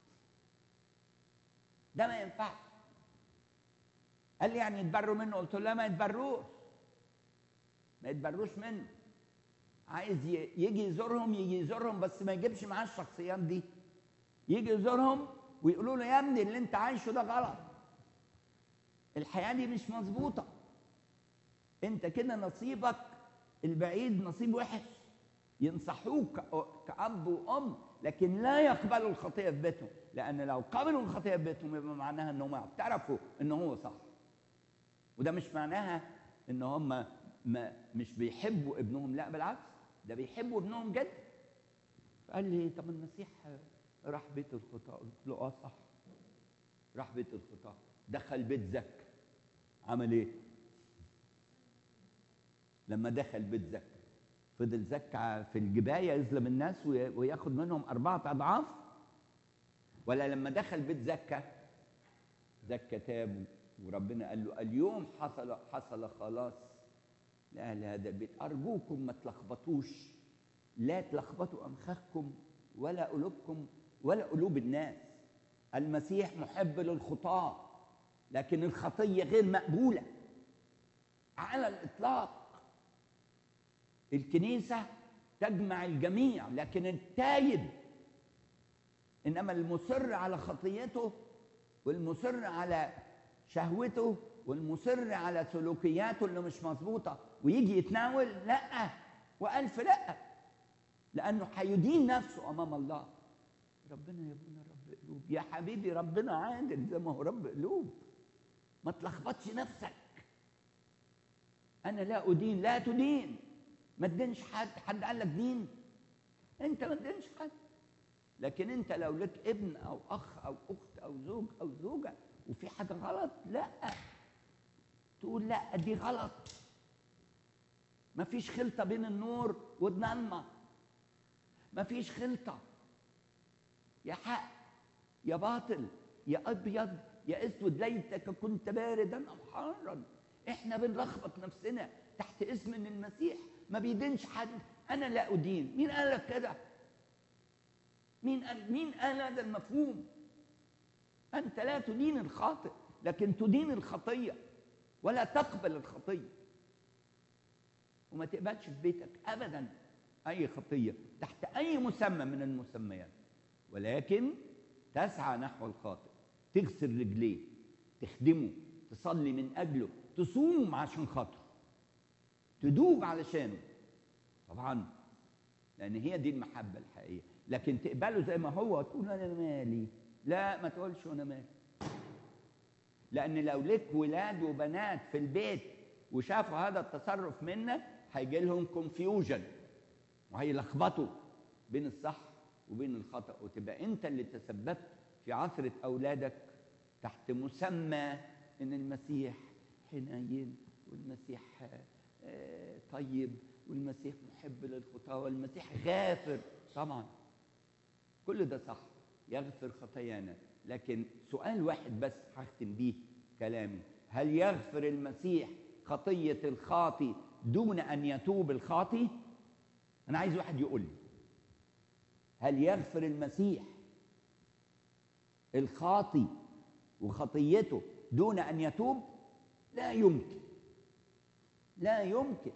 ده ما ينفعش قال لي يعني يتبروا منه قلت له لا ما يتبروش ما يتبروش منه عايز يجي يزورهم يجي يزورهم بس ما يجيبش معاه الشخصيات دي يجي يزورهم ويقولوا له يا ابني اللي انت عايشه ده غلط الحياه دي مش مظبوطه انت كده نصيبك البعيد نصيب وحش ينصحوك كأب وأم لكن لا يقبلوا الخطية في بيتهم لأن لو قبلوا الخطية في بيتهم يبقى معناها إنهم اعترفوا إن هو صح وده مش معناها إن هم ما مش بيحبوا ابنهم لا بالعكس ده بيحبوا ابنهم جدا فقال لي طب المسيح راح بيت الخطاة قلت له اه صح راح بيت الخطاة دخل بيت زكا عمل ايه لما دخل بيت زكا فضل زكا في الجباية يظلم الناس وياخد منهم أربعة أضعاف ولا لما دخل بيت زكا زكا تاب وربنا قال له اليوم حصل حصل خلاص لأهل هذا البيت أرجوكم ما تلخبطوش لا تلخبطوا أمخاخكم ولا قلوبكم ولا قلوب الناس المسيح محب للخطاة لكن الخطية غير مقبولة على الإطلاق الكنيسة تجمع الجميع لكن التايب إنما المصر على خطيته والمصر على شهوته والمصر على سلوكياته اللي مش مظبوطة ويجي يتناول لا وألف لا لأنه هيدين نفسه أمام الله ربنا يا ابونا رب قلوب يا حبيبي ربنا عادل زي ما هو رب قلوب ما تلخبطش نفسك أنا لا أدين لا تدين ما تدينش حد حد قال لك دين أنت ما تدينش حد لكن أنت لو لك ابن أو أخ أو أخت أو زوج أو زوجة وفي حاجة غلط لا تقول لا دي غلط مفيش خلطة بين النور والضلمة مفيش خلطة يا حق يا باطل يا أبيض يا أسود ليتك كنت باردا أو حارا إحنا بنلخبط نفسنا تحت اسم إن المسيح ما بيدينش حد أنا لا أدين مين قال لك كده؟ مين قال مين قال هذا المفهوم؟ أنت لا تدين الخاطئ لكن تدين الخطية ولا تقبل الخطية وما تقبلش في بيتك أبدا أي خطية تحت أي مسمى من المسميات ولكن تسعى نحو الخاطئ تغسل رجليه تخدمه تصلي من أجله تصوم عشان خاطره تدوب علشانه طبعا لأن هي دي المحبة الحقيقية لكن تقبله زي ما هو تقول أنا مالي لا ما تقولش أنا مالي لأن لو لك ولاد وبنات في البيت وشافوا هذا التصرف منك هيجي لهم كونفيوجن وهيلخبطوا بين الصح وبين الخطأ وتبقى أنت اللي تسببت في عثرة أولادك تحت مسمى إن المسيح حنين والمسيح طيب والمسيح محب للخطاة والمسيح غافر طبعا كل ده صح يغفر خطايانا لكن سؤال واحد بس هختم بيه كلامي هل يغفر المسيح خطية الخاطي دون أن يتوب الخاطي؟ أنا عايز واحد يقول لي هل يغفر المسيح الخاطي وخطيته دون أن يتوب؟ لا يمكن لا يمكن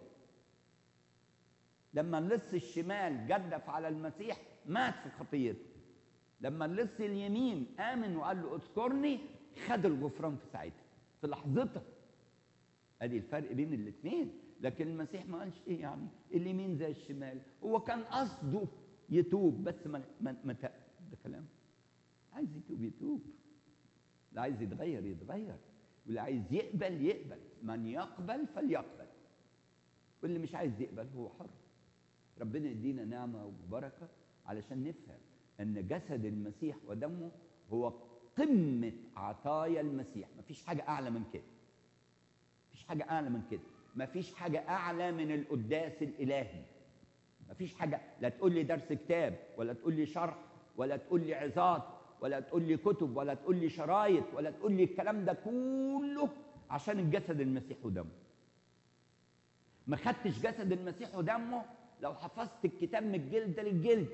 لما اللص الشمال جدف على المسيح مات في خطيته لما اللص اليمين آمن وقال له اذكرني خد الغفران في ساعتها في لحظتها ادي الفرق بين الاثنين لكن المسيح ما قالش ايه يعني اليمين زي الشمال هو كان قصده يتوب بس ما ما, ما ت- ده كلام عايز يتوب يتوب اللي عايز يتغير يتغير واللي عايز يقبل يقبل من يقبل فليقبل واللي مش عايز يقبل هو حر ربنا يدينا نعمة وبركة علشان نفهم أن جسد المسيح ودمه هو قمة عطايا المسيح مفيش حاجة أعلى من كده مفيش حاجة أعلى من كده مفيش حاجة أعلى من القداس الإلهي مفيش حاجة لا تقول لي درس كتاب ولا تقول لي شرح ولا تقول لي عظات ولا تقول لي كتب ولا تقول لي شرايط ولا تقول لي الكلام ده كله عشان الجسد المسيح ودمه ما خدتش جسد المسيح ودمه لو حفظت الكتاب من الجلد للجلد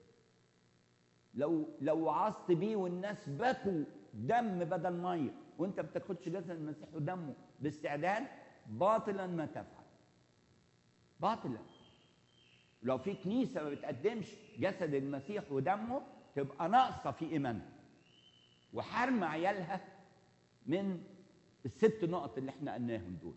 لو لو وعظت بيه والناس بكوا دم بدل ميه وانت ما بتاخدش جسد المسيح ودمه باستعداد باطلا ما تفعل باطلا لو في كنيسه ما بتقدمش جسد المسيح ودمه تبقى ناقصه في ايمانها وحرم عيالها من الست نقط اللي احنا قلناهم دول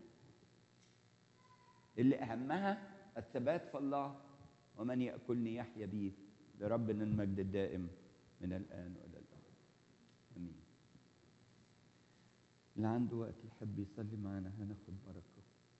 اللي اهمها الثبات في الله ومن ياكلني يحيا بي لربنا المجد الدائم من الان والى الابد امين اللي عنده وقت يحب يصلي معانا هناخد بركه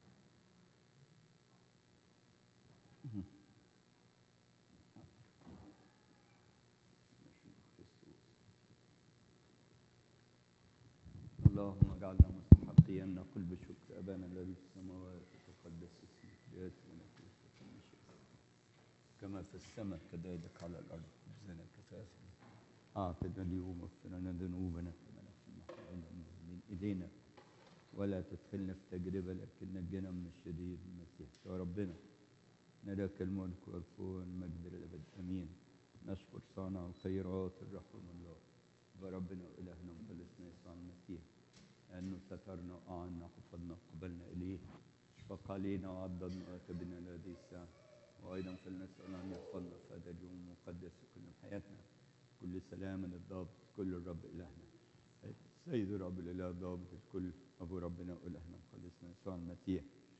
اللهم اجعلنا مستحقين نقول بشكر ابانا الذي في السماوات تقدس اسمك ياتي ملكوتك كما شئت كما في السماء كذلك على الارض خبزنا كفافنا اعطنا اليوم واغفر لنا ذنوبنا كما نغفر نحن من ايدينا ولا تدخلنا في تجربه لكن نجنا من الشرير المسيح يا ربنا نداك الملك والقوه والمجد للابد امين نشكر صانع الخيرات الرحمن الله وربنا والهنا مخلصنا يسوع المسيح لانه سترنا واعنا حفظنا قبلنا اليه اشفق علينا وعضدنا واتبنا لهذه الساعه وايضا فلنسال ان يحفظنا في هذا اليوم المقدس في كل حياتنا كل سلام الضابط كل الرب الهنا سيد رب الاله ضابط الكل ابو ربنا والهنا مخلصنا يسوع المسيح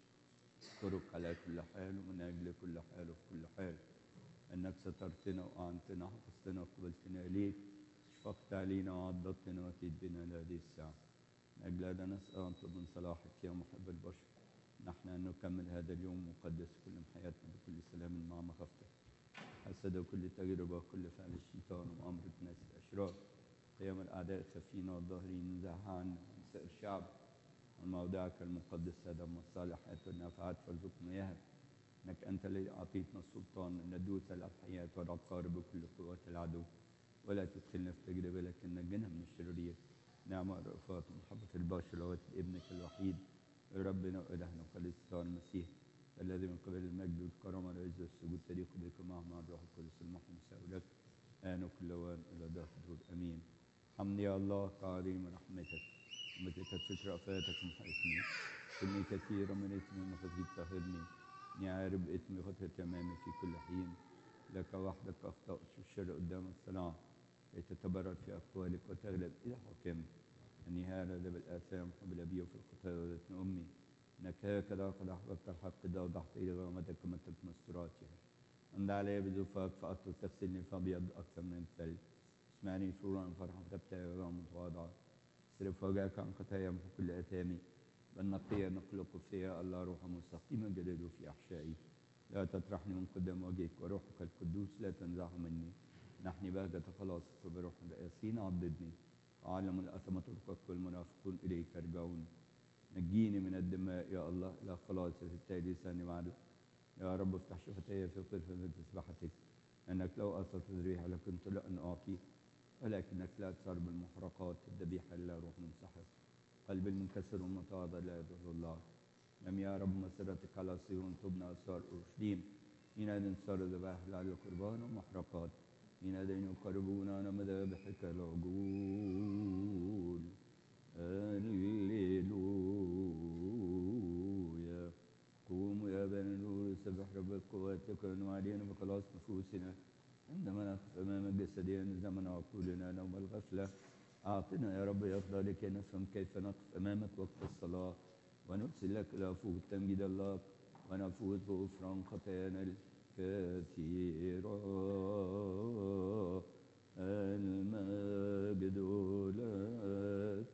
اشكرك على كل حال ومن اجل كل حال وفي كل حال انك سترتنا واعنتنا وحفظتنا وقبلتنا اليك اشفقت علينا وعضدتنا واتيت بنا لهذه الساعه من اجل هذا نسال ان من صلاحك يا محب البشر نحن ان نكمل هذا اليوم مقدس كل من حياتنا بكل سلام مع مخافتك حسد وكل تجربه وكل فعل الشيطان وامره الناس الاشرار قيام الاعداء الخفين والظاهرين نزعها عنا عن سائر الشعب عن موضعك المقدس هذا من الصالحات والنافعات فارزقنا اياها انك انت الذي اعطيتنا السلطان ان ندوس على الحياه والعقارب بكل قوات العدو ولا تدخلنا في تجربه لكن نجنا من الشرير نعمة رأفات ومحبة البشر ووجه ابنك الوحيد ربنا وإلهنا وخليصة المسيح الذي من قبل المجد والكرامة والعز والسجود تليق بك معه مع الروح القدس المحمي لك آن وكل وان إلى دهر الدهور أمين حمد يا الله كعظيم رحمتك ومتى ستر رأفاتك محيطني كني كثيرا من إثمي وخطيت طهرني إني عارب إثمي خطيت أمامي في كل حين لك وحدك أخطأت الشر قدام الصلاة كي تتبرر في أقوالك وتغلب إذا حكمت أني هذا بالآثام قبل أبي وفي الخطايا ولدتني أمي إنك هكذا قد أحببت الحق إذا وضحت إلى غرامتك كما تلك مستوراتها أمد علي بزفاك فأطل تغسلني فأبيض أكثر من الثلج اسمعني سرورا فرحا تبتعي غرام متواضعة اصرف وجهك عن خطايا من كل آثامي بل نقيا نخلق فيها الله روحا مستقيما جديد في أحشائي لا تطرحني من قدام وجهك وروحك القدوس لا تنزعه مني نحن بهجة خلاصك وبروح الياسين عضدني أعلم الأثم طرقك والمنافقون إليك يرجعون نجيني من الدماء يا الله إلى خلاص في التالي لساني بعد يا رب افتح شفتي في طرفة من تسبحتك أنك لو أصلت ذريحة لكنت لأن أعطي ولكنك لا تصار بالمحرقات الذبيحة إلا روح منسحق قلب المنكسر والمتواضع لا يضر الله لم يا رب مسيرتك على صهيون تبنى أسرار أورشليم حينئذ صار ذبائح لعل قربان ومحرقات حينئذ يقربون على مذابحك العجول هللويا قوموا يا بني النور سبح رب القوات يكون علينا بخلاص نفوسنا عندما نقف امام جسدنا زمن عقولنا نوم الغفله اعطنا يا رب يفضل لكي نفهم كيف نقف امامك وقت الصلاه ونرسل لك العفو والتمجيد الله ونفوز بغفران خطايانا الكثيرة المجد لك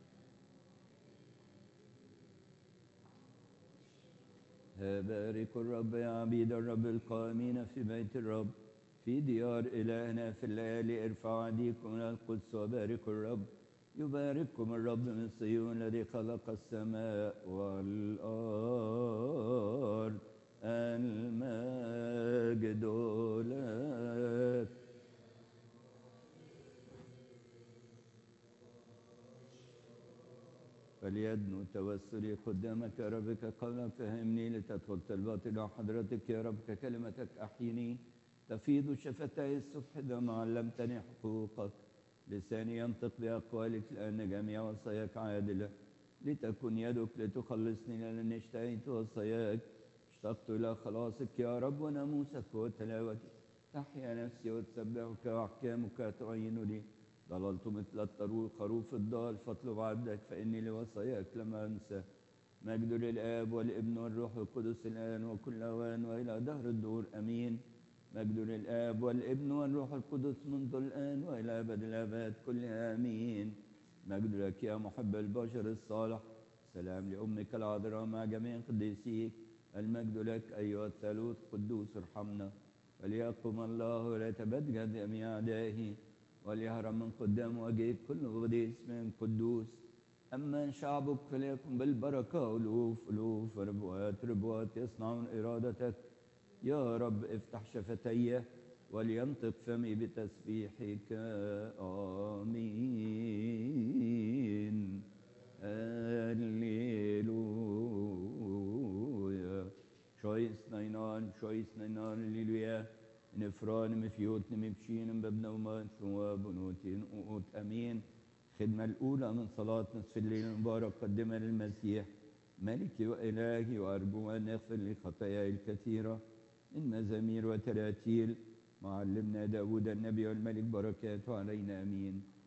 بارك الرب يا عبيد الرب القائمين في بيت الرب في ديار إلهنا في الليالي ارفعوا أيديكم إلى القدس وباركوا الرب يبارككم الرب من صيون الذي خلق السماء والأرض المجد لك فليدنو توسلي قدامك يا ربك قبل فهمني لتدخل طلبات إلى حضرتك يا رب كلمتك أحيني تفيض شفتي الصبح ما علمتني حقوقك لساني ينطق بأقوالك لأن جميع وصاياك عادلة لتكن يدك لتخلصني لأنني اشتهيت وصاياك اشتقت إلى خلاصك يا رب وناموسك وتلاوتك تحيا نفسي وتسبحك وأحكامك تعين لي ضللت مثل الطروق خروف الضال فاطلب عبدك فإني لوصاياك لم أنسى مجد للآب والابن والروح القدس الآن وكل أوان وإلى دهر الدور أمين مجد للآب والابن والروح القدس منذ الآن وإلى أبد الآباد كلها آمين مجد لك يا محب البشر الصالح سلام لأمك العذراء مع جميع قديسيك المجد لك أيها الثالوث قدوس ارحمنا وليقم الله وليتبدد جميع أعدائه وليهرب من قدام وجهك كل قديس من قدوس أما شعبك فليكن بالبركة ألوف ألوف ربوات ربوات يصنعون إرادتك يا رب افتح شفتي ولينطق فمي بتسبيحك آمين هللويا شويس نينان شويس نينان هللويا نفران مفيوت مبشين ببنا وما وبنوتين أوت أمين الخدمة الأولى من صلاة نصف الليل المبارك قدمها للمسيح ملكي وإلهي وأرجو أن يغفر لي خطاياي الكثيرة من مزامير وتراتيل معلمنا داود النبي والملك بركاته علينا أمين